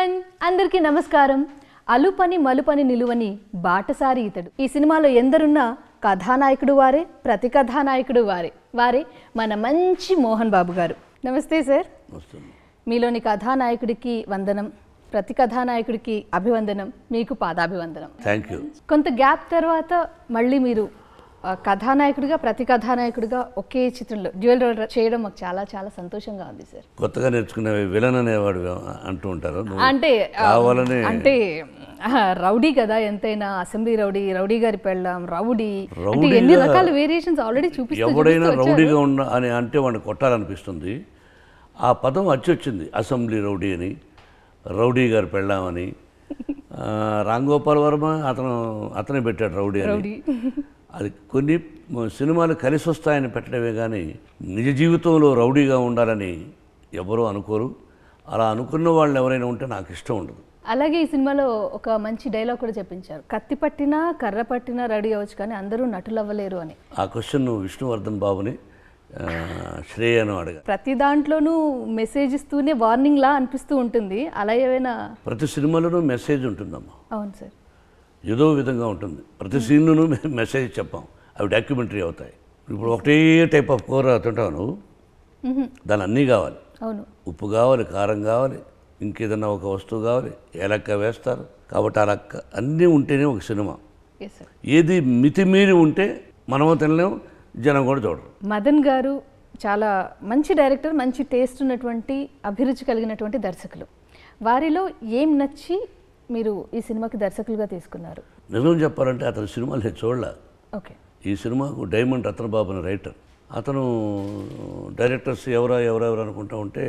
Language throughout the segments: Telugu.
ఎవ్రీవన్ అందరికీ నమస్కారం అలుపని మలుపని నిలువని బాటసారి ఇతడు ఈ సినిమాలో ఎందరున్నా కథానాయకుడు వారే ప్రతి కథానాయకుడు వారే వారే మన మంచి మోహన్ బాబు గారు నమస్తే సార్ వస్తుంది మీలోని కథానాయకుడికి వందనం ప్రతి కథానాయకుడికి అభివందనం మీకు పాదాభివందనం థ్యాంక్ యూ కొంత గ్యాప్ తర్వాత మళ్ళీ మీరు ఆ, కథానాయకుడిగా ప్రతి కథానాయకుడిగా ఒకే చిత్రంలో డ్యూయల్ రోల్ చేయడం మాకు చాలా చాలా సంతోషంగా ఉంది సార్ కొత్తగా నేర్చుకునే విలన్ అనేవాడు అంటూ ఉంటారు నువ్వు అంటే ఆ, కావాలని అంటే ఆ, రౌడీ కదా ఎంతైనా అసెంబ్లీ రౌడీ రౌడీ గారి పెళ్ళాం రౌడీ అంటే ఎన్ని రౌడీగా రకాల వేరియేషన్స్ ఆల్రెడీ చూపిస్తూ ఎవడైనా చూపిస్తూ వచ్చారు. రౌడీగా ఉన్న అని అంటే వాడిని కొట్టాలనిపిస్తుంది ఆ పదం అచ్చొచ్చింది అసెంబ్లీ రౌడీ అని రౌడీ గారు పెళ్ళామని ఆ, రామ్ గోపాల్ వర్మ అతను అతనే పెట్టాడు రౌడీ అని రౌడీ అది కొన్ని సినిమాలు కలిసి వస్తాయని పెట్టడమే కానీ నిజ జీవితంలో రౌడీగా ఉండాలని ఎవరూ అనుకోరు అలా అనుకున్న వాళ్ళు ఎవరైనా ఉంటే నాకు ఇష్టం ఉండదు అలాగే ఈ సినిమాలో ఒక మంచి డైలాగ్ కూడా చెప్పించారు కత్తి పట్టినా కర్ర పట్టినా రెడీ అవ్వచ్చు కానీ అందరూ నటులు అవ్వలేరు అని ఆ క్వశ్చన్ విష్ణువర్ధన్ బాబుని ఆ, శ్రేయను అడగా ప్రతి దాంట్లోనూ మెసేజ్ ఇస్తూనే వార్నింగ్ లా అనిపిస్తూ ఉంటుంది అలా ఏమైనా ప్రతి సినిమాలోనూ మెసేజ్ ఉంటుందమ్మా అవును సార్ ఏదో విధంగా ఉంటుంది ప్రతి సీన్లోనూ మెసేజ్ చెప్పాం అవి డాక్యుమెంటరీ అవుతాయి ఇప్పుడు ఒకటే టైప్ ఆఫ్ కూర తింటావు నువ్వు మ్హూ. దాని అన్నీ కావాలి అవును ఉప్పు కావాలి కారం కావాలి ఇంకేదన్నా ఒక వస్తువు కావాలి ఏలక్క వేస్తారు కాబట్టి ఆ లక్క అన్నీ ఉంటేనే ఒక సినిమా ఎస్ సార్ ఏది మితిమీరి ఉంటే మనము తినలేము జనం కూడా చూడరు మదన్ గారు చాలా మంచి డైరెక్టర్ మంచి టేస్ట్ ఉన్నటువంటి అభిరుచి కలిగినటువంటి దర్శకులు వారిలో ఏం నచ్చి మీరు ఈ సినిమాకి దర్శకులుగా తీసుకున్నారు నిజం చెప్పాలంటే అతని సినిమాలు నేను చూడలే ఓకే ఈ సినిమాకు డైమండ్ రత్నబాబు అని రైటర్ అతను డైరెక్టర్స్ ఎవరా ఎవరా ఎవరు అనుకుంటా ఉంటే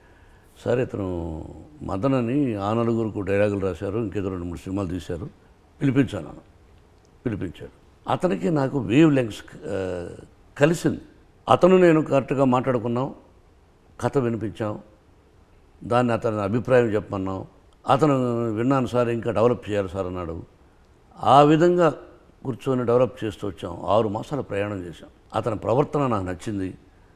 సరే ఇతను మదన్ అని ఆ నలుగురికి డైలాగులు రాశారు ఇంకేదో రెండు మూడు సినిమాలు తీశారు పిలిపించాను నన్ను. పిలిపించాడు అతనికి నాకు వేవ్ లెంగ్స్ కలిసింది అతను నేను కరెక్ట్గా మాట్లాడుకున్నాం కథ వినిపించాం దాన్ని అతని అభిప్రాయం చెప్పమన్నాం అతను విన్నాను సార్ ఇంకా డెవలప్ చేయాలి సార్ అన్నాడు ఆ విధంగా కూర్చొని డెవలప్ చేస్తూ వచ్చాం ఆరు మాసాల ప్రయాణం చేశాం అతని ప్రవర్తన నాకు నచ్చింది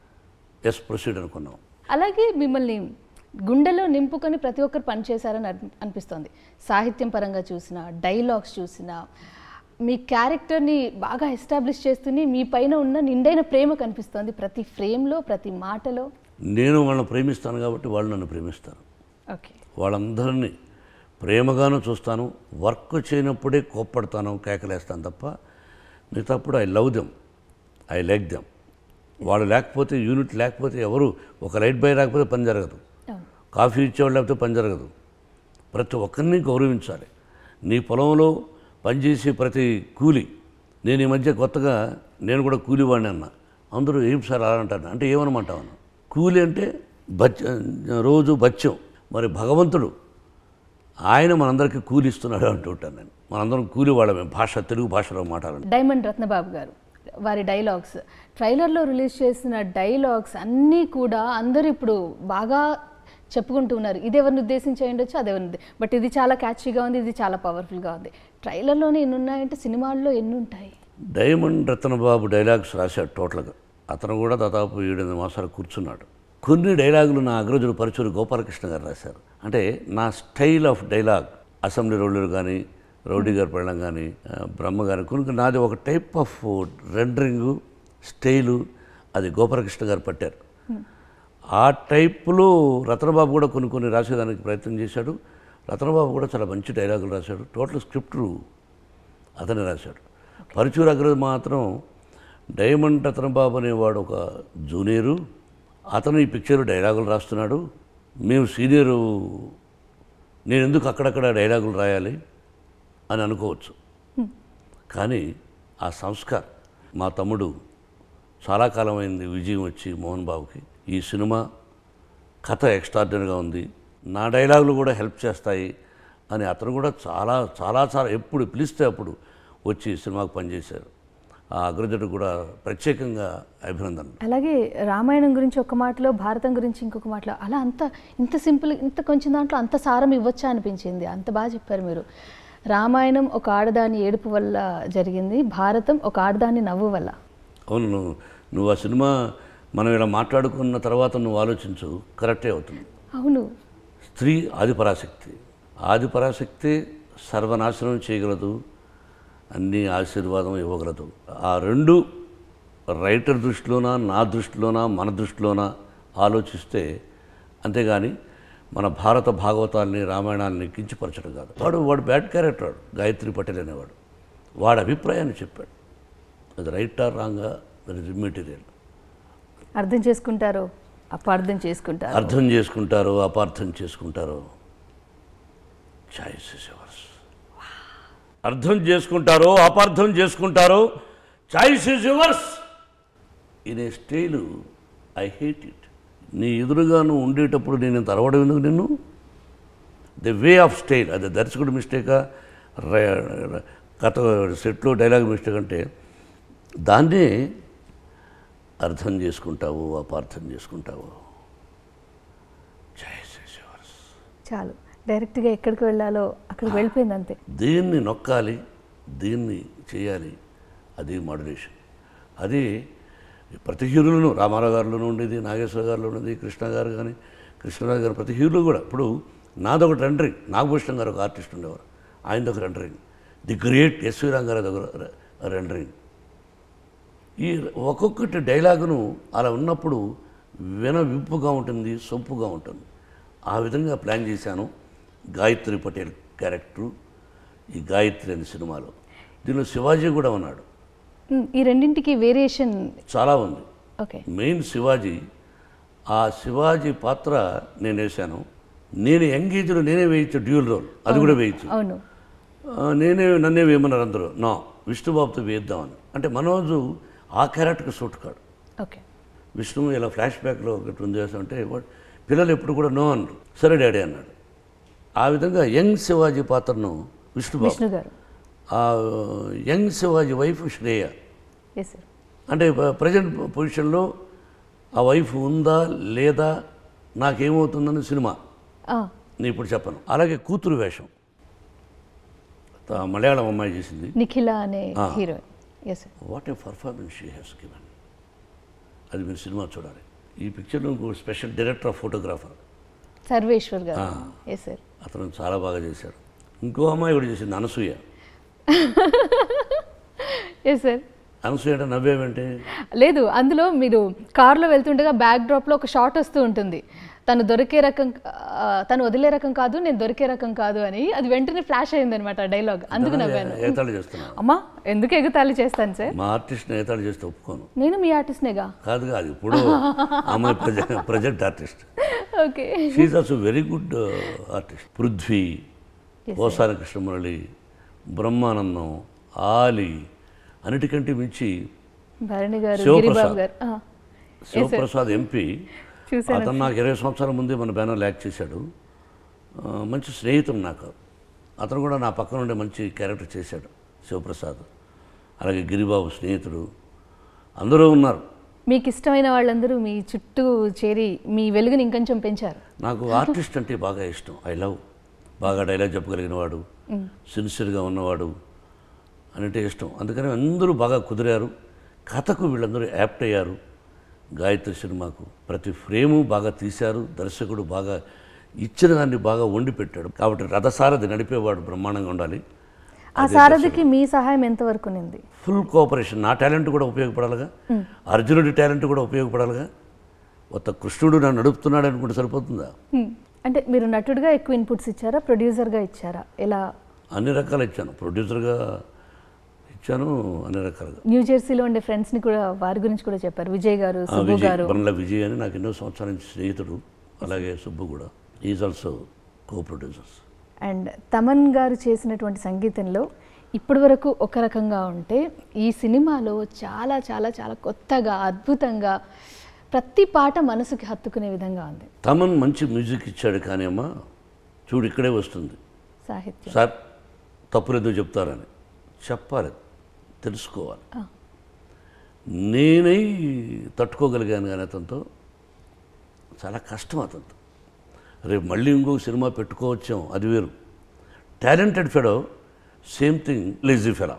ఎస్ ప్రొసీడ్ అనుకున్నాం అలాగే మిమ్మల్ని గుండెలో నింపుకొని ప్రతి ఒక్కరు పనిచేశారని అనిపి- అనిపిస్తోంది సాహిత్యం పరంగా చూసినా డైలాగ్స్ చూసినా మీ క్యారెక్టర్ని బాగా ఎస్టాబ్లిష్ చేస్తూనే మీ పైన ఉన్న నిండైన ప్రేమ కనిపిస్తోంది ప్రతి ఫ్రేమ్లో ప్రతి మాటలో నేను వాళ్ళని ప్రేమిస్తాను కాబట్టి వాళ్ళు నన్ను ప్రేమిస్తారు ఓకే వాళ్ళందరినీ ప్రేమగాను చూస్తాను వర్క్ చేయనప్పుడే కోప్పడతాను కేకలేస్తాను తప్ప మిగతాప్పుడు I love them I like them వాళ్ళు లేకపోతే యూనిట్ లేకపోతే ఎవరు ఒక లైట్ బై రాకపోతే పని జరగదు అవును కాఫీ ఇచ్చేవాళ్ళు లేకపోతే పని జరగదు ప్రతి ఒక్కరిని గౌరవించాలి నీ పొలంలో పనిచేసే ప్రతి కూలి నేను ఈ మధ్య కొత్తగా నేను కూడా కూలివాడిని అన్న అందరూ ఏం సార్ అలా అంటారు అంటే ఏమనమంటావు అన్న కూలి అంటే బచ్చ రోజు బత్యం మరి భగవంతుడు ఆయన మనందరికీ కూలి ఇస్తున్నాడు అంటుంటాను నేను మనందరం కూలి వాళ్ళమే భాష తెలుగు భాషలో మాట్లాడండి డైమండ్ రత్నబాబు గారు వారి డైలాగ్స్ ట్రైలర్లో రిలీజ్ చేసిన డైలాగ్స్ అన్నీ కూడా అందరూ ఇప్పుడు బాగా చెప్పుకుంటూ ఉన్నారు ఇది ఎవరిని ఉద్దేశించి అయి ఉండొచ్చు అది ఎవరిని బట్ ఇది చాలా క్యాచీగా ఉంది ఇది చాలా పవర్ఫుల్గా ఉంది ట్రైలర్లోనే ఎన్ని ఉన్నాయంటే సినిమాల్లో ఎన్ని ఉంటాయి డైమండ్ రత్నబాబు డైలాగ్స్ రాశాడు టోటల్గా అతను కూడా దాదాపు ఏడెనిమిది మాసాలు కూర్చున్నాడు కొన్ని డైలాగులు నా అగ్రజుడు పరచూరి గోపాలకృష్ణ గారు రాశారు అంటే నా స్టైల్ ఆఫ్ డైలాగ్ అసెంబ్లీ రౌడీలు కానీ రౌడీ గారి పెళ్ళం కానీ ఆ, బ్రహ్మ కానీ కొన్ని కొన్ని నాది ఒక టైప్ ఆఫ్ రెండరింగు స్టైలు అది గోపాలకృష్ణ గారు పట్టారు ఆ టైపులో రతనబాబు కూడా కొన్ని కొన్ని రాసేదానికి ప్రయత్నం చేశాడు రతనబాబు కూడా చాలా మంచి డైలాగులు రాశాడు టోటల్ స్క్రిప్ట్ అతనే రాశాడు పరుచూరు అగ్రజ్ మాత్రం డైమండ్ రతనబాబు అనేవాడు ఒక జూనియరు అతను ఈ పిక్చర్ డైలాగులు రాస్తున్నాడు మేము సీనియరు నేను ఎందుకు అక్కడక్కడ డైలాగులు రాయాలి అని అనుకోవచ్చు కానీ ఆ సంస్కార్ మా తమ్ముడు చాలా కాలమైంది విజయం వచ్చి మోహన్ బాబుకి ఈ సినిమా కథ ఎక్స్ట్రాడినరీగా ఉంది నా డైలాగులు కూడా హెల్ప్ చేస్తాయి అని అతను కూడా చాలా చాలా చాలా ఎప్పుడు పిలిస్తే అప్పుడు వచ్చి సినిమాకు పనిచేశారు ఆ అగ్రజుడు కూడా ప్రత్యేకంగా అభినందనలు అలాగే రామాయణం గురించి ఒక మాటలో భారతం గురించి ఇంకొక మాటలో అలా అంత ఇంత సింపుల్ ఇంత కొంచెం దాంట్లో అంత సారం ఇవ్వచ్చా అనిపించింది అంత బాగా చెప్పారు మీరు రామాయణం ఒక ఆడదాని ఏడుపు వల్ల జరిగింది భారతం ఒక ఆడదాని నవ్వు వల్ల అవును నువ్వు నువ్వు ఆ సినిమా మనం ఇలా మాట్లాడుకున్న తర్వాత నువ్వు ఆలోచించు కరెక్టే అవుతుంది అవును స్త్రీ ఆదిపరాశక్తి ఆది పరాశక్తి సర్వనాశనం చేయగలదు అన్ని ఆశీర్వాదం ఇవ్వగలదు ఆ రెండు రైటర్ దృష్టిలోనా నా దృష్టిలోనా మన దృష్టిలోనా ఆలోచిస్తే అంతేగాని మన భారత భాగవతాల్ని రామాయణాన్ని కించపరచడం కాదు వాడు వాడు బ్యాడ్ క్యారెక్టర్ వాడు గాయత్రి పటేల్ అనేవాడు వాడి అభిప్రాయాన్ని చెప్పాడు అది రైట్ ఆర్ రాంగా దట్ ఇస్ ఇమ్మెటీరియల్ అర్థం చేసుకుంటారో అపార్థం చేసుకుంటారో అర్థం చేసుకుంటారో అపార్థం చేసుకుంటారో చాయిస్ ఇస్ యువర్స్ అర్థం చేసుకుంటారో అపార్థం చేసుకుంటారో choice is yours in a style I hate it నీ ఎదురుగా నువ్వు ఉండేటప్పుడు నేను ఇంత అరవడం ఎందుకు నిన్ను ది వే ఆఫ్ స్టైల్ అది దర్శకుడు మిస్టేకా ర- కథ సెట్లో డైలాగ్ మిస్టేక్ అంటే దాన్నే అర్థం చేసుకుంటావు అపార్థం చేసుకుంటావు చాయిస్ ఇస్ యువర్స్ చాలు డైరెక్ట్గా ఎక్కడికి వెళ్ళాలో అక్కడికి వెళ్ళిపోయింది అంతే దీన్ని నొక్కాలి దీన్ని చేయాలి అది మాడ్యులేషన్ అది ప్రతి హీరోలను రామారావు గారిలోనూ ఉండేది నాగేశ్వర గారిలో ఉండేది కృష్ణ గారు కానీ కృష్ణరాజు గారు ప్రతి హీరోలు కూడా ఇప్పుడు నాదొక రెండరింగ్ నాగభూషణం గారు ఒక ఆర్టిస్ట్ ఉండేవారు ఆయనది ఒక rendering the great SV Ranga Rao ఒక రెండరింగ్ ఈ ఒక్కొక్కటి డైలాగును అలా ఉన్నప్పుడు వినవింపుగా ఉంటుంది సొంపుగా ఉంటుంది ఆ విధంగా ప్లాన్ చేశాను గాయత్రి పటేల్ క్యారెక్టరు ఈ గాయత్రి అనే సినిమాలో దీనిలో శివాజీ కూడా ఉన్నాడు ఉమ్, ఈ రెండింటికి వేరియేషన్ చాలా ఉంది ఓకే మెయిన్ శివాజీ ఆ శివాజీ పాత్ర నేను వేశాను నేను ఎంగేజ్లో నేనే వేయించు డ్యూల్ రోల్ అది కూడా వేయించు అవును ఆ, నేనే నన్నే వేయమన్నారు అందరూ నా విష్ణుబాబుతో వేద్దామని అంటే మనోజు ఆ క్యారెక్టర్కి సూట్ కాడు ఓకే విష్ణు ఇలా ఫ్లాష్ బ్యాక్లో ఒకటి ఉంది చేస్తుంటే వాడు పిల్లలు ఎప్పుడు కూడా నో అన్నారు సరే డాడీ అన్నాడు ఆ విధంగా యంగ్ శివాజీ పాత్రను విష్ణుబాబు విష్ణు గారు ఆ young Shivaji wife Shreya yes sir అంటే ప్రజెంట్ పొజిషన్లో ఆ వైఫ్ ఉందా లేదా నాకేమవుతుందని సినిమా నేను ఇప్పుడు చెప్పను అలాగే కూతురు వేషం త- మలయాళం అమ్మాయి చేసింది నిఖిల అనే heroine yes sir what a performance she has given అది మీరు సినిమా చూడాలి ఈ పిక్చర్లో ఇంకో special director of photographer Sarveshwar గారు ఎస్ సార్ అతను చాలా బాగా చేశాడు ఇంకో అమ్మాయి కూడా చేసింది అనసూయ ఎస్ సార్ అనసూయ అంటే నవ్వేమంటే లేదు అందులో మీరు కార్లో వెళ్తుండగా బ్యాక్ డ్రాప్లో ఒక షాట్ వస్తూ ఉంటుంది తను దొరికే రకం ఆ, తను వదిలే రకం కాదు నేను దొరికే రకం కాదు అని అది వెంటనే ఫ్లాష్ అయింది అనమాట డైలాగ్ అందుకు నవ్వాను ఏతాళి చేస్తున్నాను అమ్మా ఎందుకు ఎగతాళి చేస్తాను సార్ మా ఆర్టిస్ట్ని ఏతాళి చేస్తే ఒప్పుకోను నేను మీ ఆర్టిస్ట్నేగా కాదు కాదు ఇప్పుడు అమ్మాయి present present artist okay she also very good artist Prithvi ఓసారి కృష్ణమురళి బ్రహ్మానందం ఆలి అన్నిటికంటే మించి భరణి గారు శివప్రసాద్. గిరిబాబు గారు ఆ, శివప్రసాద్ ఎంపీ చూశాను అతను నాకు ఇరవై సంవత్సరాల ముందే మన బ్యానర్ యాక్ట్ చేశాడు ఆ, మంచి స్నేహితుడు నాకు అతను కూడా నా పక్కన ఉండే మంచి క్యారెక్టర్ చేశాడు శివప్రసాద్ అలాగే గిరిబాబు స్నేహితుడు అందరూ ఉన్నారు మీకు ఇష్టమైన వాళ్ళందరూ మీ చుట్టూ చేరి మీ వెలుగుని ఇంకొంచెం పెంచారు నాకు ఆర్టిస్ట్ అంటే బాగా ఇష్టం ఐ లవ్ బాగా డైలాగ్ చెప్పగలిగిన వాడు సిన్సియర్గా ఉన్నవాడు అంటే ఇష్టం అందుకని అందరూ బాగా కుదిరారు కథకు వీళ్ళందరూ యాప్ట్ అయ్యారు గాయత్రి సినిమాకు ప్రతి ఫ్రేము బాగా తీశారు దర్శకుడు బాగా ఇచ్చిన దాన్ని బాగా వండి పెట్టాడు కాబట్టి రథసారథి నడిపేవాడు బ్రహ్మాండంగా ఉండాలి ఆ సారథికి మీ సహాయం ఎంతవరకు ఉంది ఫుల్ కోఆపరేషన్ నా టాలెంట్ కూడా ఉపయోగపడాలిగా అర్జునుడి టాలెంట్ కూడా ఉపయోగపడాలిగా కొత్త కృష్ణుడు నన్ను నడుపుతున్నాడు అనుకుంటే సరిపోతుందా హ్మ్. అంటే మీరు నటుడిగా ఎక్కువ ఇన్పుట్స్ ఇచ్చారా ప్రొడ్యూసర్గా ఇచ్చారా ఎలా అన్ని రకాలు ఇచ్చాను ప్రొడ్యూసర్గా ఇచ్చాను అన్ని రకాలుగా న్యూ జెర్సీలో ఉండే ఫ్రెండ్స్ని కూడా వారి గురించి కూడా చెప్పారు విజయ్ గారు ఆ సుబ్బు విజయ్ గారు బర్ల విజయ్ అని నాకు ఎన్నో సంవత్సరాల నుంచి స్నేహితుడు అలాగే సుబ్బు కూడా is also co producers and Thaman గారు చేసినటువంటి సంగీతంలో ఇప్పటి వరకు ఒక రకంగా ఉంటే ఈ సినిమాలో చాలా చాలా చాలా కొత్తగా అద్భుతంగా ప్రతి పాట మనసుకి హత్తుకునే విధంగా ఉంది తమన్ మంచి మ్యూజిక్ ఇచ్చాడు కానీ అమ్మా చూడు ఇక్కడే వస్తుంది సాహిత్యం సార్ తప్పులు ఎందుకు చెప్తారని చెప్పాలి తెలుసుకోవాలి ఆ. నేనై తట్టుకోగలిగాను కానీ అతనితో చాలా కష్టం అతనితో రేపు మళ్ళీ ఇంకొక సినిమా పెట్టుకోవచ్చాం అది వేరు talented fellow same thing lazy fellow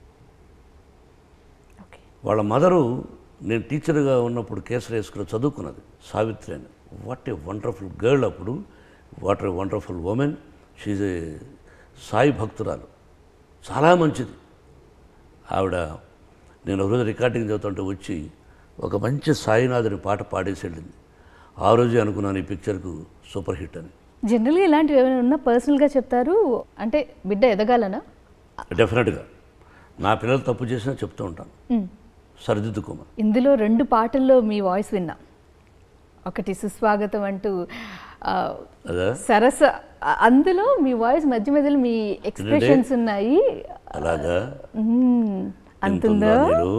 okay వాళ్ళ మదరు నేను టీచర్గా ఉన్నప్పుడు కేసరి స్కూల్లో చదువుకున్నది సావిత్రి అని వాట్ ఏ వండర్ఫుల్ గర్ల్ అప్పుడు what a wonderful woman she's a Sai భక్తురాలు చాలా మంచిది ఆవిడ నేను ఒకరోజు రికార్డింగ్ చదువుతుంటే వచ్చి ఒక మంచి సాయినాథుని పాట పాడేసి వెళ్ళింది ఆ రోజే అనుకున్నాను ఈ పిక్చర్కు సూపర్ హిట్ అని జనరల్గా ఇలాంటివి ఏమైనా ఉన్నా పర్సనల్గా చెప్తారు అంటే బిడ్డ ఎదగాలనా డెఫినెట్గా నా పిల్లలు తప్పు చేసినా చెప్తూ ఉంటాను సరిదిద్దుకోమని ఇందులో రెండు పాటల్లో మీ వాయిస్ విన్నా ఒకటి సుస్వాగతం అంటూ ఆ, అదా సరస అ- అందులో మీ వాయిస్ మధ్య మధ్యలో మీ ఎక్స్ప్రెషన్స్ ఉన్నాయి అలాగా మ్మ్. అంతుందో ఎంతుందా నీలో?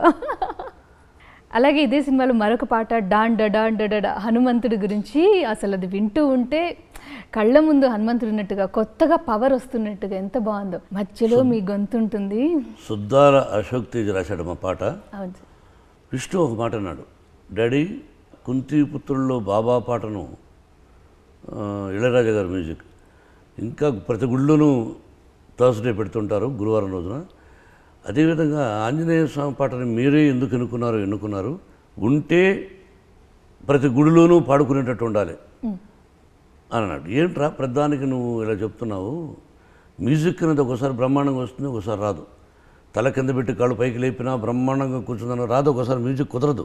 అలాగే ఇదే సినిమాలో మరొక పాట డాన్ డడాన్ డడా హనుమంతుడి గురించి అసలు అది వింటూ ఉంటే కళ్ళ ముందు హనుమంతుడు ఉన్నట్టుగా కొత్తగా పవర్ వస్తున్నట్టుగా ఎంత బాగుందో మధ్యలో మీ గొంతు ఉంటుంది సుద్దాల అశోక్ తేజ్ రాశాడు మా పాట అవును సార్. విష్ణు ఒక మాట అన్నాడు డాడీ కుంతిపుత్రుల్లో బాబా పాటను ఆ, ఇళయరాజా గారి మ్యూజిక్ ఇంకా ప్రతి గుళ్ళోనూ థర్స్డే పెడుతుంటారు గురువారం రోజున అదేవిధంగా ఆంజనేయ స్వామి పాటని మీరే ఎందుకు ఎన్నుకున్నారు ఎన్నుకున్నారు ఉంటే ప్రతి గుడిలోనూ పాడుకునేటట్టు ఉండాలి అని అన్నాడు ఏంట్రా ప్రధానికి నువ్వు ఇలా చెప్తున్నావు మ్యూజిక్ అనేది ఒకసారి బ్రహ్మాండంగా వస్తుంది ఒకసారి రాదు తల కింద పెట్టి కాళ్ళు పైకి లేపినా బ్రహ్మాండంగా కూర్చుందని రాదు ఒకసారి మ్యూజిక్ కుదరదు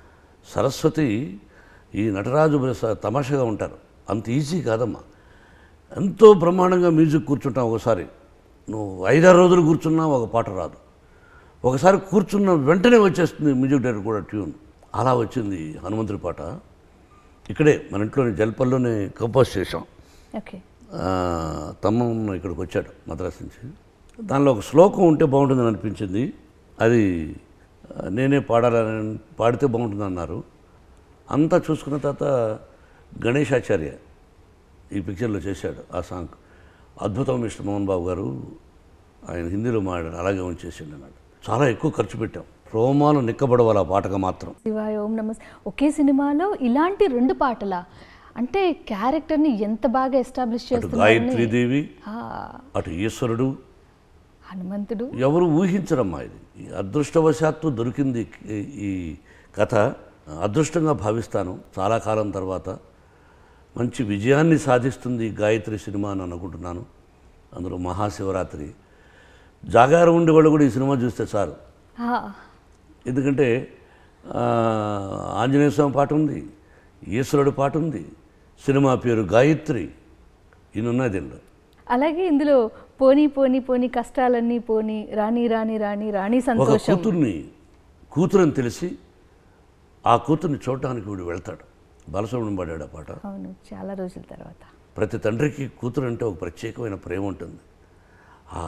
సరస్వతి ఈ నటరాజు స- తమాషగా ఉంటారు అంత ఈజీ కాదమ్మా ఎంతో బ్రహ్మాండంగా మ్యూజిక్ కూర్చుంటాం ఒకసారి నువ్వు ఐదారు రోజులు కూర్చున్నా ఒక పాట రాదు ఒకసారి కూర్చున్న వెంటనే వచ్చేస్తుంది మ్యూజిక్ డైరెక్టర్ కూడా ట్యూన్ అలా వచ్చింది హనుమంతుడి పాట ఇక్కడే మన ఇంట్లోని జల్పల్లోనే కంపోజ్ చేసాం ఓకే ఆ, తమ్మన్న ఇక్కడికి వచ్చాడు మద్రాసు నుంచి దానిలో ఒక శ్లోకం ఉంటే బాగుంటుందని అనిపించింది అది ఆ, నేనే పాడాలని పాడితే బాగుంటుంది అన్నారు అంతా చూసుకున్న తర్వాత గణేశాచార్య ఈ పిక్చర్లో చేశాడు ఆ సాంగ్ అద్భుతం మిస్టర్ మోహన్ బాబు గారు ఆయన హిందీలో మాట్లాడారు అలాగే ఉంచేసిండు అన్నాడు చాలా ఎక్కువ ఖర్చు పెట్టాం రోమాలు నిక్కబడవాలి ఆ పాటగా మాత్రం శివాయ ఓం నమస్ ఒకే సినిమాలో ఇలాంటి రెండు పాటల అంటే క్యారెక్టర్ని ఎంత బాగా ఎస్టాబ్లిష్ అటు చేస్తున్నారని గాయత్రీదేవి ఆ, అటు ఈశ్వరుడు హనుమంతుడు ఎవరు ఊహించరమ్మా ఇది ఈ అదృష్టవశాత్తు దొరికింది ఈ- ఈ కథ అదృష్టంగా భావిస్తాను చాలా కాలం తర్వాత మంచి విజయాన్ని సాధిస్తుంది ఈ గాయత్రి సినిమా అని అనుకుంటున్నాను అందులో మహాశివరాత్రి జాగారం ఉండేవాళ్ళు కూడా ఈ సినిమా చూస్తే చాలు ఆ, ఎందుకంటే ఆ, ఆంజనేయ స్వామి పాట ఉంది ఈశ్వరుడు పాట ఉంది సినిమా పేరు గాయత్రి ఇన్నున్నది దీనిలో అలాగే ఇందులో పోనీ పోనీ పోనీ కష్టాలన్నీ పోనీ రాణి రాణి రాణి రాణి ఒక సంతోషం కూతుర్ని కూతురని తెలిసి ఆ కూతుర్ని చూడటానికి వీడు వెళ్తాడు బాలసుబ్రహ్మణ్యం పాడాడు ఆ పాట అవును చాలా రోజుల తర్వాత ప్రతి తండ్రికి కూతురు అంటే ఒక ప్రత్యేకమైన ప్రేమ ఉంటుంది ఆ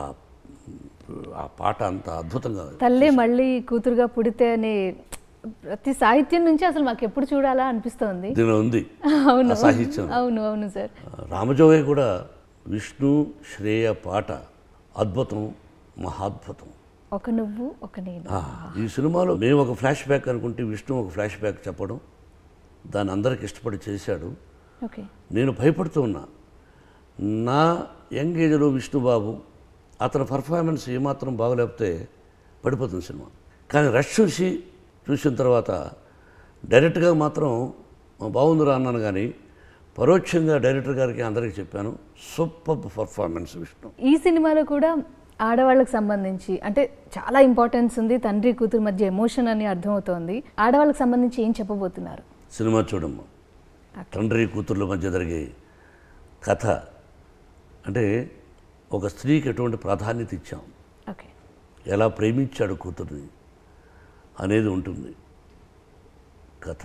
ఆ పాట అంత అద్భుతంగా తల్లే మళ్ళీ కూతురుగా పుడితే అనే ప్రతి సాహిత్యం నుంచి అసలు మాకు ఎప్పుడు చూడాలా అనిపిస్తోంది దీనిలో ఉంది అవును ఆ సాహిత్యం అవును అవును సార్ రామజోగయ్య కూడా విష్ణు శ్రేయ పాట అద్భుతం మహాద్భుతం ఒక నువ్వు ఒక నేను ఆ, ఈ సినిమాలో మేము ఒక ఫ్లాష్ బ్యాక్ అనుకుంటే విష్ణు ఒక ఫ్లాష్ బ్యాక్ చెప్పడం దాన్ని అందరికి ఇష్టపడి చేశాడు ఓకే నేను భయపడుతూ ఉన్నా నా యంగ్ ఏజ్లో విష్ణుబాబు అతని పర్ఫార్మెన్స్ ఏమాత్రం బాగలేకపోతే పడిపోతుంది సినిమా కానీ రష్ చూసి చూసిన తర్వాత డైరెక్ట్గా మాత్రం బాగుందిరా అన్నాను కానీ పరోక్షంగా డైరెక్టర్ గారికి అందరికీ చెప్పాను సూపర్ పర్ఫార్మెన్స్ విష్ణు ఈ సినిమాలో కూడా ఆడవాళ్ళకి సంబంధించి అంటే చాలా ఇంపార్టెన్స్ ఉంది తండ్రి కూతురు మధ్య ఎమోషన్ అని అర్థమవుతోంది ఆడవాళ్ళకి సంబంధించి ఏం చెప్పబోతున్నారు సినిమా చూడమ్మా తండ్రి కూతుర్ల మధ్య జరిగే కథ అంటే ఒక స్త్రీకి ఎటువంటి ప్రాధాన్యత ఇచ్చాం ఓకే ఎలా ప్రేమించాడు కూతుర్ని అనేది ఉంటుంది కథ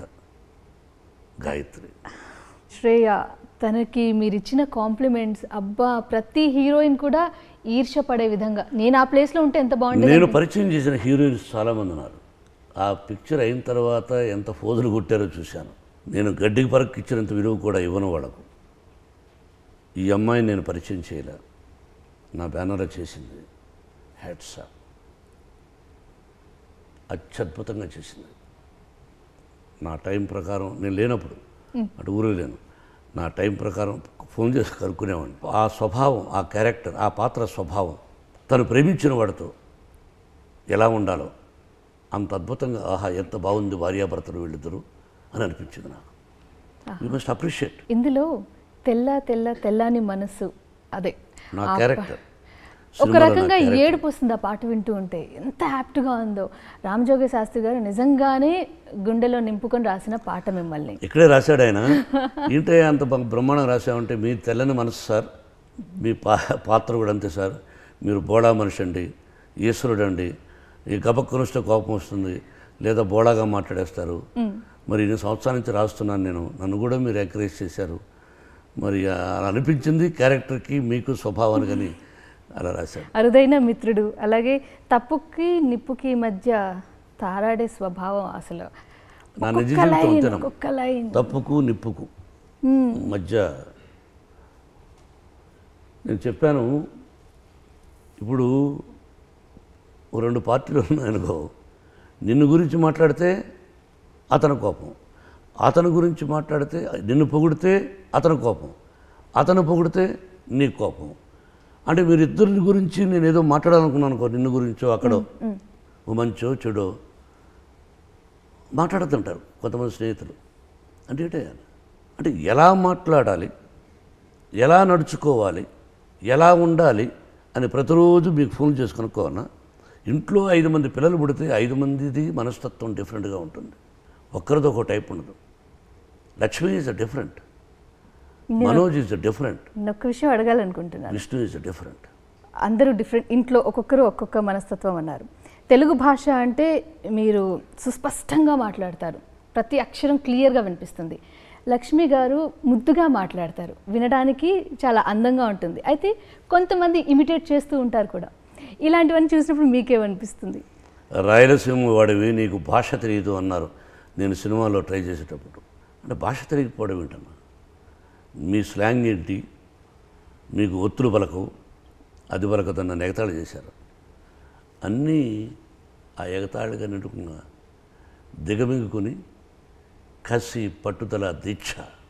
గాయత్రి శ్రేయ తనకి మీరు ఇచ్చిన కాంప్లిమెంట్స్ అబ్బా ప్రతి హీరోయిన్ కూడా ఈర్ష్య పడే విధంగా నేను ఆ ప్లేస్లో ఉంటే ఎంత బాగుండేది నేను పరిచయం చేసిన హీరోయిన్స్ చాలామంది ఉన్నారు ఆ పిక్చర్ అయిన తర్వాత ఎంత ఫోజులు కొట్టారో చూశాను నేను గడ్డికి పరకు ఇచ్చినంత విలువ కూడా ఇవ్వను వాళ్ళకు ఈ అమ్మాయిని నేను పరిచయం చేయలే నా బ్యానర్లో చేసింది హ్యాట్సా అత్యద్భుతంగా చేసింది నా టైం ప్రకారం నేను లేనప్పుడు అటు ఊరు లేను నా టైం ప్రకారం ఫోన్ చేసి కనుక్కునేవాడిని ఆ స్వభావం ఆ క్యారెక్టర్ ఆ పాత్ర స్వభావం తను ప్రేమించిన వాడితో ఎలా ఉండాలో అంత అద్భుతంగా ఆహా ఎంత బాగుంది భార్యాభర్తలు వీళ్ళిద్దరు అని అనిపించింది నాకు యూ మస్ట్ అప్రిషియేట్ ఇందులో తెల్ల తెల్ల తెల్లని మనసు అదే నా ఆ క్యారెక్టర్ ఒక రకంగా ఏడుపు వస్తుంది ఆ పాట వింటూ ఉంటే ఎంత హ్యాపీగా ఉందో రామజోగి శాస్త్రి గారు నిజంగానే గుండెలో నింపుకొని రాసిన పాట మిమ్మల్ని ఇక్కడే రాశాడు ఆయన ఏంటే అంత బ- బ్రహ్మాండంగా రాశామంటే మీ తెల్లని మనసు సార్ మీ పా పాత్ర కూడా అంతే సార్ మీరు బోడా మనిషి అండి ఈశ్వరుడు అండి ఈ గబక్కునిస్తే కోపం వస్తుంది లేదా బోడాగా మాట్లాడేస్తారు మరి ఇన్ని సంవత్సరాల నుంచి రాస్తున్నాను నేను నన్ను కూడా మీరు ఎంకరేజ్ చేశారు మరి అలా అనిపించింది క్యారెక్టర్కి మీకు స్వభావానికి అని అలా రాశాడు అరుదైన మిత్రుడు అలాగే తప్పుకి నిప్పుకి మధ్య తారాడే స్వభావం అసలు నా నిజ ఒక్కొక్క జీవితం లైన్ అంతేనమ్మా. ఒక్కొక్క లైన్ తప్పుకు నిప్పుకు మధ్య నేను చెప్పాను ఇప్పుడు ఓ రెండు పార్టీలు ఉన్నాయనుకో నిన్ను గురించి మాట్లాడితే అతని కోపం అతని గురించి మాట్లాడితే నిన్ను పొగిడితే అతని కోపం అతను పొగిడితే నీ కోపం అంటే మీరిద్దరి గురించి నేను ఏదో మాట్లాడాలనుకున్నాను అనుకో నిన్ను గురించో అక్కడో ఓ మంచో చెడో మాట్లాడుతుంటారు కొంతమంది స్నేహితులు అంటే ఏంటే అంటే ఎలా మాట్లాడాలి ఎలా నడుచుకోవాలి ఎలా ఉండాలి అని ప్రతిరోజు మీకు ఫోన్ చేసి కనుక్కోవాలన్నా ఇంట్లో ఐదు మంది పిల్లలు పుడితే ఐదు మందిది మనస్తత్వం డిఫరెంట్గా ఉంటుంది ఒక్కరిది ఒక టైప్ ఉండదు Lakshmi is a different Manoj is a different నేను ఒక్క విషయం అడగాలనుకుంటున్నాను విష్ణు ఈజ్ అ డిఫరెంట్ అందరూ డిఫరెంట్ ఇంట్లో ఒక్కొక్కరు ఒక్కొక్క మనస్తత్వం అన్నారు తెలుగు భాష అంటే మీరు సుస్పష్టంగా మాట్లాడతారు ప్రతి అక్షరం క్లియర్గా వినిపిస్తుంది లక్ష్మి గారు ముద్దుగా మాట్లాడతారు వినడానికి చాలా అందంగా ఉంటుంది అయితే కొంతమంది ఇమిటేట్ చేస్తూ ఉంటారు కూడా ఇలాంటివన్నీ చూసినప్పుడు మీకేమనిపిస్తుంది రాయలసీమ వాడివి నీకు భాష తెలియదు అన్నారు నేను సినిమాలో ట్రై చేసేటప్పుడు అంటే భాష తెలియకపోవడం ఏంటన్నా మీ స్లాంగ్ ఏంటి మీకు ఒత్తులు పలకవు అది పలకదని నన్ను ఎగతాళి చేశారు అన్నీ ఆ ఎగతాళిగా నిండుకున్న దిగమింగుకొని కసి పట్టుదల దీక్ష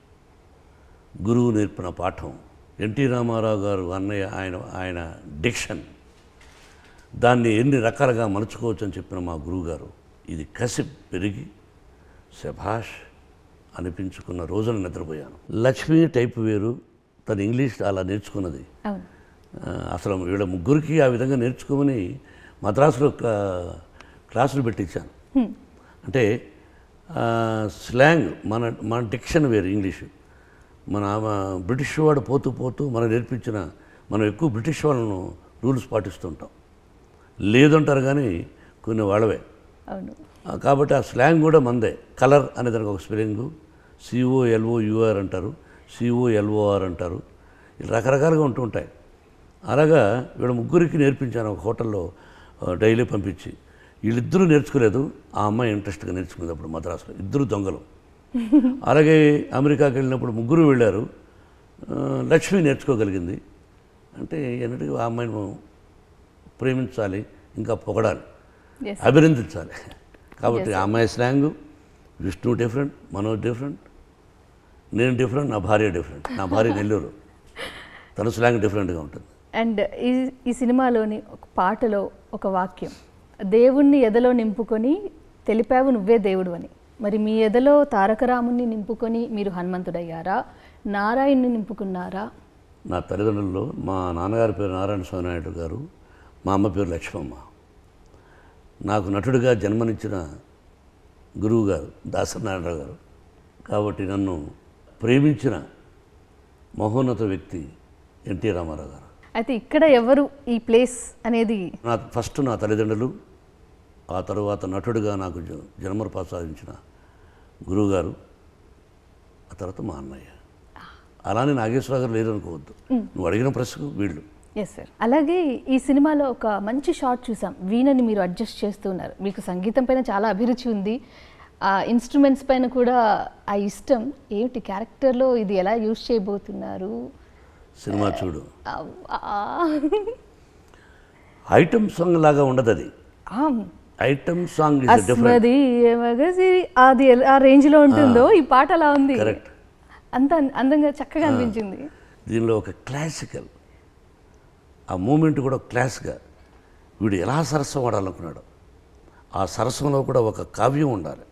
గురువు నేర్పిన పాఠం ఎన్టీ రామారావు గారు అన్నయ్య ఆయన ఆయన డిక్షన్ దాన్ని ఎన్ని రకాలుగా మలుచుకోవచ్చు అని చెప్పిన మా గురువుగారు ఇది కసి పెరిగి శభాష్ అనిపించుకున్న రోజున నిద్రపోయాను లక్ష్మి టైప్ వేరు తను ఇంగ్లీష్ అలా నేర్చుకున్నది అవును ఆ, అసలు వీళ్ళ ముగ్గురికి ఆ విధంగా నేర్చుకోమని మద్రాసులో ఒక క్లాసులు పెట్టించాను అంటే ఆ, స్లాంగ్ మన మన డిక్షన్ వేరు ఇంగ్లీషు మన ఆ, బ్రిటిష్ వాడు పోతూ పోతూ మనం నేర్పించిన మనం ఎక్కువ బ్రిటిష్ వాళ్ళను రూల్స్ పాటిస్తుంటాం లేదంటారు కానీ కొన్ని వాళ్ళవే అవును ఆ, కాబట్టి ఆ స్లాంగ్ కూడా మందే కలర్ అనే దానికి ఒక స్పెల్లింగు సిఓ ఎల్ఓ యూఆర్ అంటారు సిఓ ఎల్ఓఆర్ అంటారు ఇలా రకరకాలుగా ఉంటూ ఉంటాయి అలాగా వీళ్ళ ముగ్గురికి నేర్పించాను ఒక హోటల్లో ఆ, డైలీ పంపించి వీళ్ళిద్దరూ నేర్చుకోలేదు ఆ అమ్మాయి ఇంట్రెస్ట్గా నేర్చుకుంది అప్పుడు మద్రాసులో ఇద్దరు దొంగలు అలాగే అమెరికాకి వెళ్ళినప్పుడు ముగ్గురు వెళ్ళారు ఆ, లక్ష్మి నేర్చుకోగలిగింది అంటే ఎన్నటికీ ఆ అమ్మాయిని మనం ప్రేమించాలి ఇంకా పొగడాలి ఎస్ అభినందించాలి కాబట్టి ఆ అమ్మాయి slang Vishnu different Manoj different నేను డిఫరెంట్ నా భార్య డిఫరెంట్ నా భార్య నెల్లూరు తన స్లాంగ్ డిఫరెంట్గా ఉంటుంది అండ్ ఈ ఈ సినిమాలోని ఒక పాటలో ఒక వాక్యం దేవుణ్ణి ఎదలో నింపుకొని తెలిపావు నువ్వే దేవుడు అని మరి మీ ఎదలో తారకరాముని నింపుకొని మీరు హనుమంతుడయ్యారా నారాయణ్ని నింపుకున్నారా నా తల్లిదండ్రుల్లో మా నాన్నగారి పేరు నారాయణ స్వామి నాయుడు గారు మా అమ్మ పేరు లక్ష్మమ్మ నాకు నటుడిగా జన్మనిచ్చిన గురువు గారు దాసనారాయణరావు గారు కాబట్టి నన్ను ప్రేమించిన మహోన్నత వ్యక్తి ఎన్టీ రామారావు గారు అయితే ఇక్కడ ఎవరు ఈ ప్లేస్ అనేది నా ఫస్ట్ నా తల్లిదండ్రులు ఆ తరువాత నటుడిగా నాకు జ- జన్మను ప్రసాదించిన గురువుగారు ఆ తర్వాత మా అన్నయ్య అలానే నాగేశ్వర గారు లేరు అనుకోవద్దు నువ్వు అడిగిన ప్రశ్నకు వీళ్ళు ఎస్ సార్ అలాగే ఈ సినిమాలో ఒక మంచి షాట్ చూసాం వీణని మీరు అడ్జస్ట్ చేస్తూ ఉన్నారు మీకు సంగీతం పైన చాలా అభిరుచి ఉంది ఆ ఇన్స్ట్రుమెంట్స్ పైన కూడా ఆ ఇష్టం ఏమిటి క్యారెక్టర్లో ఇది ఎలా యూజ్ చేయబోతున్నారు సినిమా చూడు అవ్వా. ఐటమ్ సాంగ్ లాగా ఉండదు అది um. Item song is different అస్మది మగసిరి అది ఎలా- ఆ రేంజ్ లో ఉంటుందో ఈ పాట అలా ఉంది కరెక్ట్ అంత అందంగా చక్కగా అనిపించింది దీనిలో ఒక క్లాసికల్ ఆ మూమెంట్ కూడా క్లాస్గా వీడు ఎలా సరస్వం వాడాలనుకున్నాడు ఆ సరస్వంలో కూడా ఒక కావ్యం ఉండాలి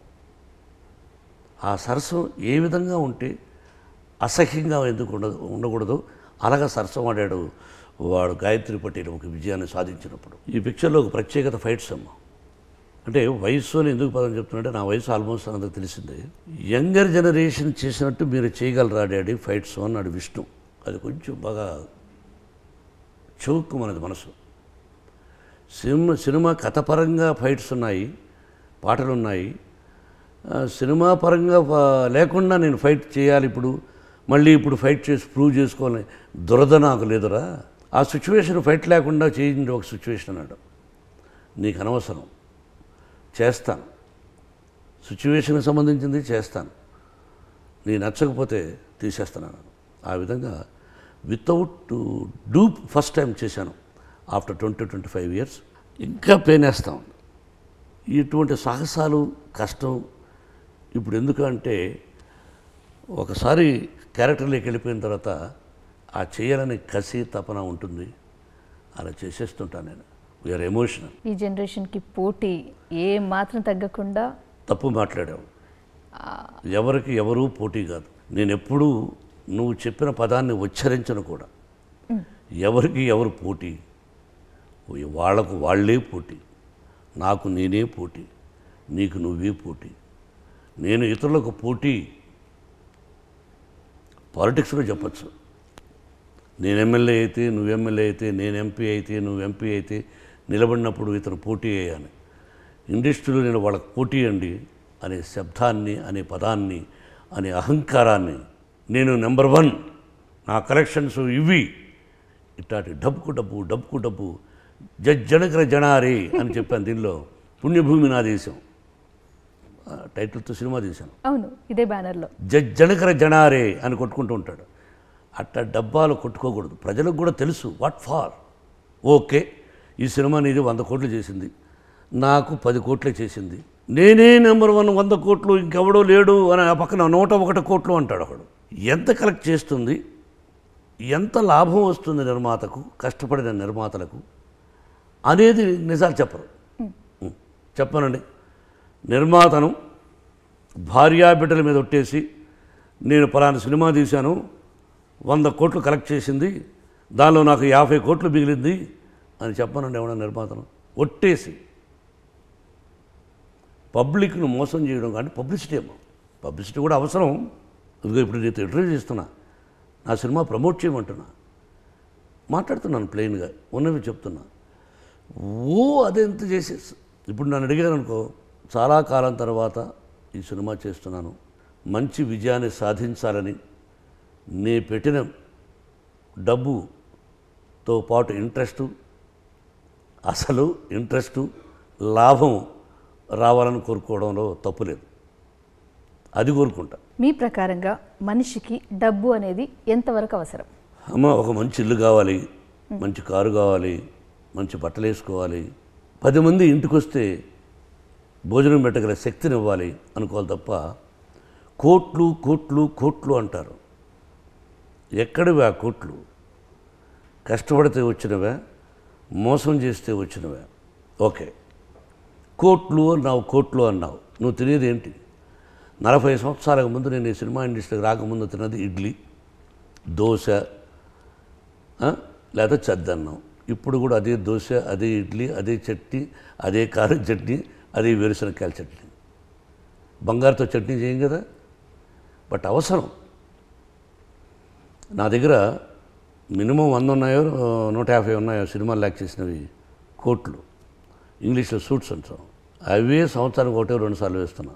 ఆ సరస్వం ఏ విధంగా ఉంటే అసహ్యంగా ఎందుకు ఉండదు ఉండకూడదు అలాగా సరసమాడాడు వాడు గాయత్రి పటేల్ ఒక విజయాన్ని సాధించినప్పుడు ఈ పిక్చర్లో ఒక ప్రత్యేకత ఫైట్స్ అమ్మ అంటే వయస్సు అని ఎందుకు పదం చెప్తున్నాడంటే నా వయసు ఆల్మోస్ట్ అందరికి తెలిసిందే యంగర్ జనరేషన్ చేసినట్టు మీరు చేయగలరా డాడీ ఫైట్స్ అన్నాడు విష్ణు అది కొంచెం బాగా చౌక్కు మనది మనసు సినిమా సినిమా కథపరంగా ఫైట్స్ ఉన్నాయి పాటలు ఉన్నాయి ఆ, సినిమా పరంగా ఫ- లేకుండా నేను ఫైట్ చేయాలి ఇప్పుడు మళ్ళీ ఇప్పుడు ఫైట్ చేసి ప్రూవ్ చేసుకోవాలని దురద నాకు లేదురా ఆ సిచ్యువేషన్ ఫైట్ లేకుండా చేయింది ఒక సిచ్యువేషన్ అన్నాడు నీకు అనవసరం చేస్తాను సిచ్యువేషన్కి సంబంధించింది చేస్తాను నీ నచ్చకపోతే తీసేస్తాను అన్నాను ఆ విధంగా వితౌట్ డూప్ ఫస్ట్ టైం చేశాను after twenty twenty five years ఇంకా పెయిన్ వేస్తాం ఇటువంటి సాహసాలు కష్టం ఇప్పుడు ఎందుకంటే ఒకసారి క్యారెక్టర్లోకి వెళ్ళిపోయిన తర్వాత ఆ చేయాలని కసి తపన ఉంటుంది అలా చేసేస్తుంటాను నేను వీఆర్ ఎమోషనల్ ఈ జనరేషన్కి పోటీ ఏ మాత్రం తగ్గకుండా తప్పు మాట్లాడావు ఎవరికి ఎవరూ పోటీ కాదు నేను ఎప్పుడూ నువ్వు చెప్పిన పదాన్ని ఉచ్చరించను కూడా ఎవరికి ఎవరు పోటీ వాళ్లకు వాళ్ళే పోటీ నాకు నేనే పోటీ నీకు నువ్వే పోటీ నేను ఇతరులకు పోటీ పాలిటిక్స్లో చెప్పచ్చు నేను ఎమ్మెల్యే అయితే నువ్వు ఎమ్మెల్యే అయితే నేను ఎంపీ అయితే నువ్వు ఎంపీ అయితే నిలబడినప్పుడు ఇతను పోటీ అయ్యాను ఇండస్ట్రీలో నేను వాళ్ళకి పోటీ అండి అనే శబ్దాన్ని అనే పదాన్ని అనే అహంకారాన్ని నేను నెంబర్ వన్ నా కలెక్షన్స్ ఇవి ఇట్లాంటి డబ్బుకు డబ్బు డబ్బుకు డబ్బు జజ్జనకర జనారే అని చెప్పాను దీనిలో పుణ్యభూమి నా దేశం ఆ టైటిల్తో సినిమా తీశాను అవును ఇదే బ్యానర్లో జజ్జనకర జనారే అని కొట్టుకుంటూ ఉంటాడు అట్ట డబ్బాలు కొట్టుకోకూడదు ప్రజలకు కూడా తెలుసు వాట్ ఫార్ ఓకే ఈ సినిమా నీది వంద కోట్లు చేసింది నాకు పది కోట్లే చేసింది నేనే నెంబర్ వన్ వంద కోట్లు ఇంకెవడో లేడు అని ఆ పక్కన నూట ఒకటి కోట్లు అంటాడు ఒకడు ఎంత కలెక్ట్ చేస్తుంది ఎంత లాభం వస్తుంది నిర్మాతకు కష్టపడిన నిర్మాతలకు అనేది నిజాలు చెప్పరు ఉం. చెప్పనండి నిర్మాతను భార్యా బిడ్డల మీద ఒట్టేసి నేను పలానా సినిమా తీశాను వంద కోట్లు కలెక్ట్ చేసింది దానిలో నాకు యాభై కోట్లు మిగిలింది అని చెప్పనండి ఏమన్నా నిర్మాతను ఒట్టేసి పబ్లిక్ను మోసం చేయడం కానీ పబ్లిసిటీ ఏమో పబ్లిసిటీ కూడా అవసరం ఇదిగో ఇప్పుడు నీతో ఇంటర్వ్యూ చేస్తున్నా నా సినిమా ప్రమోట్ చేయమంటున్నా మాట్లాడుతున్నాను ప్లెయిన్గా ఉన్నవి చెప్తున్నా ఓ అదెంత చేసేసి ఇప్పుడు నన్ను అడిగారు అనుకో చాలా కాలం తర్వాత ఈ సినిమా చేస్తున్నాను మంచి విజయాన్ని సాధించాలని నే పెట్టిన డబ్బుతో పాటు ఇంట్రెస్టు అసలు ఇంట్రెస్టు లాభం రావాలని కోరుకోవడంలో తప్పు లేదు అది కోరుకుంటా మీ ప్రకారంగా మనిషికి డబ్బు అనేది ఎంతవరకు అవసరం అమ్మ ఒక మంచి ఇల్లు కావాలి మంచి కారు కావాలి మంచి బట్టలు వేసుకోవాలి పది మంది ఇంటికి వస్తే భోజనం పెట్టగల శక్తిని ఇవ్వాలి అనుకోవాలి తప్ప కోట్లు కోట్లు కోట్లు అంటారు ఎక్కడివి ఆ కోట్లు కష్టపడితే వచ్చినవే మోసం చేస్తే వచ్చినవే ఓకే కోట్లు అన్నావు కోట్లు అన్నావు నువ్వు తినేది ఏంటి నలభై సంవత్సరాలకు ముందు నేను ఈ సినిమా ఇండస్ట్రీకి రాకముందు తిన్నది ఇడ్లీ దోశ ఆ, లేదా చద్దన్నం ఇప్పుడు కూడా అదే దోశ అదే ఇడ్లీ అదే చట్నీ అదే కారం చట్నీ అదే వేరుశనక్కాయల చట్నీ బంగారుతో చట్నీ చేయం కదా బట్ అవసరం నా దగ్గర మినిమం వంద ఉన్నాయో నూట యాభై ఉన్నాయో సినిమాలు ల్యాక్ చేసినవి కోట్లు ఇంగ్లీష్లో సూట్స్ అంటాం అవే సంవత్సరానికి ఒకటే రెండు సార్లు వేస్తున్నా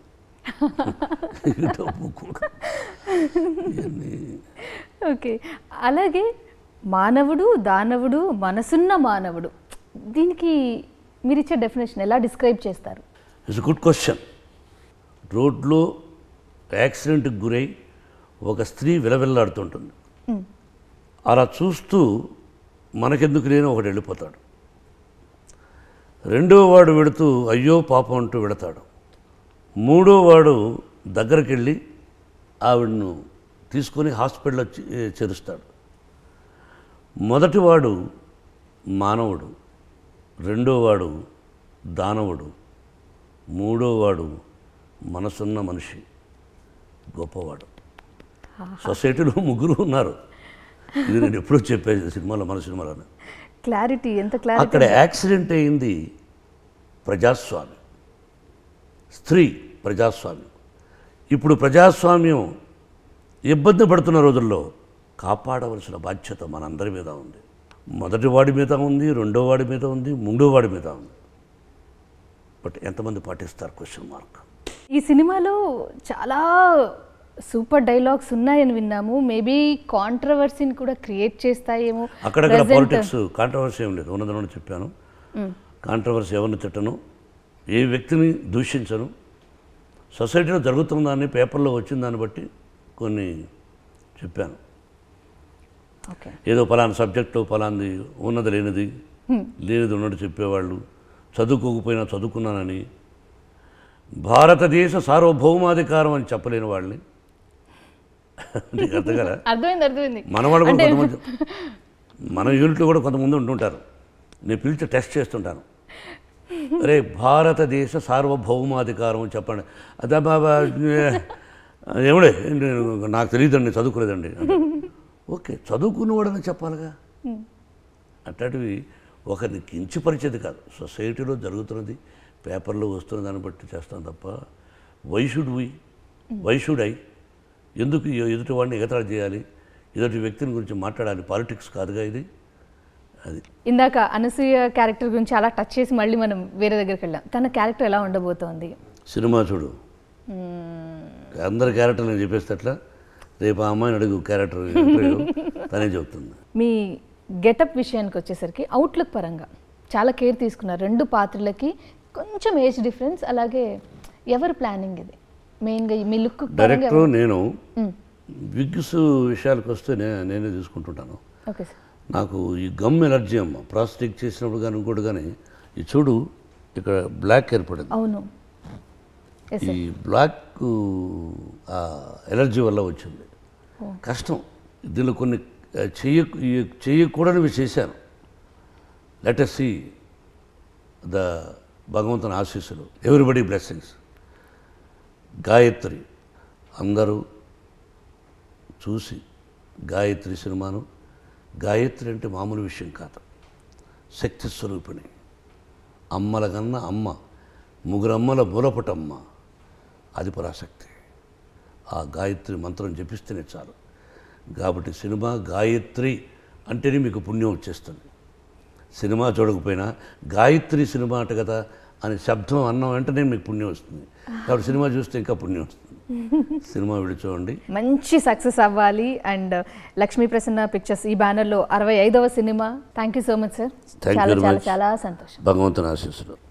డబ్బు కోట్లు ఇవన్నీ ఓకే అలాగే మానవుడు దానవుడు మనసున్న మానవుడు దీనికి మీరు ఇచ్చే డెఫినేషన్ ఎలా డిస్క్రైబ్ చేస్తారు ఇట్స్ గుడ్ క్వశ్చన్ రోడ్లో యాక్సిడెంట్కి గురై ఒక స్త్రీ విలవిల్లాడుతుంటుంది అలా చూస్తూ మనకెందుకు లేని ఒకడు వెళ్ళిపోతాడు రెండో వాడు వెడుతూ అయ్యో పాపం అంటూ వెడతాడు మూడో వాడు దగ్గరికి వెళ్ళి ఆవిడను తీసుకొని హాస్పిటల్లో చే- చేరుస్తాడు మొదటివాడు మానవుడు రెండోవాడు దానవుడు మూడోవాడు మనసున్న మనిషి గొప్పవాడు సొసైటీలో ముగ్గురు ఉన్నారు ఇది నేను ఎప్పుడూ చెప్పేది సినిమాలో మన సినిమాలోనే క్లారిటీ ఎంత క్లారిటీ అక్కడ యాక్సిడెంట్ అయింది ప్రజాస్వామ్యం స్త్రీ ప్రజాస్వామ్యం ఇప్పుడు ప్రజాస్వామ్యం ఇబ్బంది పడుతున్న రోజుల్లో కాపాడవలసిన బాధ్యత మనందరి మీద ఉంది మొదటి వాడి మీద ఉంది రెండో వాడి మీద ఉంది మూడో వాడి మీద ఉంది బట్ ఎంతమంది పాటిస్తారు క్వశ్చన్ మార్క్ ఈ సినిమాలో చాలా సూపర్ డైలాగ్స్ ఉన్నాయని విన్నాము మేబీ కాంట్రవర్సీని కూడా క్రియేట్ చేస్తాయేమో అక్కడక్కడ Present- పాలిటిక్స్ కాంట్రవర్సీ ఏం లేదు ఉన్నదని చెప్పాను కాంట్రవర్సీ ఎవరిని తిట్టను ఏ వ్యక్తిని దూషించను సొసైటీలో జరుగుతుందాన్ని పేపర్లో వచ్చిన దాన్ని బట్టి కొన్ని చెప్పాను ఓకే ఏదో పలానా సబ్జెక్టు పలాంది ఉన్నది లేనిది లేనిది ఉన్నట్టు చెప్పేవాళ్ళు చదువుకోకపోయినా చదువుకున్నానని భారతదేశ సార్వభౌమాధికారం అని చెప్పలేని వాళ్ళని నీకు అర్థం కదా అర్థమైంది అర్థమైంది మన వాళ్ళు కూడా కొంతమంది మన యూనిట్లో కూడా కొంతమంది ఉంటుంటారు నేను పిలిచి టెస్ట్ చేస్తుంటాను అరే భారతదేశ సార్వభౌమాధికారం అని చెప్పండి అదే బాబా ఏమిడే నేను నాకు తెలియదండి చదువుకోలేదండి అంటే, ఓకే చదువుకున్నవాడని చెప్పాలిగా అట్లాంటివి ఒకరిని కించపరిచేది కాదు సొసైటీలో జరుగుతున్నది పేపర్లో వస్తున్న దాన్ని బట్టి చేస్తాం తప్ప why should we why should I ఎందుకు ఎ- ఎదుటి వాడిని ఎగతాళి చేయాలి ఎదుటి వ్యక్తిని గురించి మాట్లాడాలి పాలిటిక్స్ కాదుగా ఇది అది ఇందాక అనసూయ క్యారెక్టర్ గురించి అలా టచ్ చేసి మళ్ళీ మనం వేరే దగ్గరికి వెళ్ళాం తన క్యారెక్టర్ ఎలా ఉండబోతోంది సినిమా చూడు అందరి క్యారెక్టర్ నేను చెప్పేస్తే అట్లా రేపు ఆ అమ్మాయిని అడుగు క్యారెక్టర్ ఇంటర్వ్యూ తనే చెబుతుంది మీ గెటప్ విషయానికి వచ్చేసరికి అవుట్లుక్ పరంగా చాలా కేర్ తీసుకున్నారు రెండు పాత్రలకి కొంచెం ఏజ్ డిఫరెన్స్ అలాగే ఎవరు ప్లానింగ్ ఇది మెయిన్గా మీ లుక్ డైరెక్టర్ నేను విగ్స్ విషయాలకు వస్తే నే నేనే తీసుకుంటుంటాను ఓకే సార్ నాకు ఈ గమ్ ఎలర్జీ అమ్మ ప్రాస్టిక్ చేసినప్పుడు కానీ ఇంకోటి కానీ ఈ చూడు ఇక్కడ బ్లాక్ ఏర్పడింది అవును ఎస్ ఈ బ్లాక్ ఆ ఎలర్జీ వల్ల వచ్చింది కష్టం దీనిలో కొన్ని ఆ, చెయ్య ఈ చెయ్యకూడనివి చేశాను లెటర్ సి ద భగవంతుని ఆశీస్సులు ఎవ్రీబడి బ్లెస్సింగ్స్ గాయత్రి అందరూ చూసి గాయత్రి సినిమాను గాయత్రి అంటే మామూలు విషయం కాదు శక్తి స్వరూపిణి అమ్మల కన్నా అమ్మ ముగ్గురమ్మల మూలపటమ్మ అది పరాశక్తి ఆ గాయత్రి మంత్రం జపిస్తేనే చాలు కాబట్టి సినిమా గాయత్రి అంటేనే మీకు పుణ్యం వచ్చేస్తుంది సినిమా చూడకపోయినా గాయత్రి సినిమా అట కదా అని శబ్దం అన్న వెంటనే మీకు పుణ్యం వస్తుంది కాబట్టి సినిమా చూస్తే ఇంకా పుణ్యం వస్తుంది సినిమా విడి చూడండి మంచి సక్సెస్ అవ్వాలి అండ్ లక్ష్మీ ప్రసన్న పిక్చర్స్ ఈ బ్యానర్లో అరవై ఐదవ సినిమా thank you so much sir Thank you చాలా very చాలా much. చాలా సంతోషం భగవంతుని ఆశీస్సులు